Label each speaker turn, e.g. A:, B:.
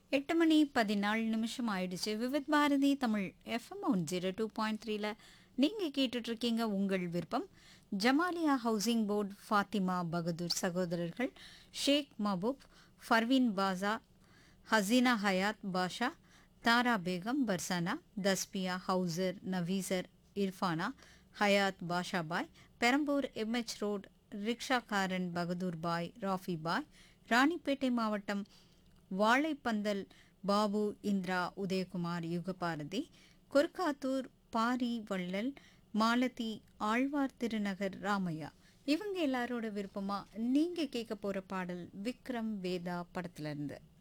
A: எட்டு மணி பதினாலு நிமிஷம் ஆயிடுச்சு Vividh Bharati Tamil FM one zero two point த்ரீல நீங்கள் கேட்டுட்ருக்கீங்க உங்கள் விருப்பம் ஜமாலியா ஹவுசிங் போர்டு ஃபாத்திமா பகதூர் சகோதரர்கள் ஷேக் மபூப் ஃபர்வீன் பாசா ஹசீனா ஹயாத் பாஷா தாரா பேகம் பர்சானா தஸ்பியா ஹவுசர் நவீசர் இர்ஃபானா ஹயாத் பாஷா பாய் பெரம்பூர் எம்எச் ரோட் ரிக்ஷாக்காரன் பகதூர் பாய் ராஃபி பாய் ராணிப்பேட்டை மாவட்டம் வாழைப்பந்தல் பாபு இந்திரா உதயகுமார் யுகபாரதி குர்காத்தூர் பாரி வள்ளல் மாலதி ஆழ்வார் திருநகர் ராமையா இவங்க எல்லாரோட விருப்பமா நீங்க கேட்க போற பாடல் விக்ரம் வேதா படத்துல இருந்து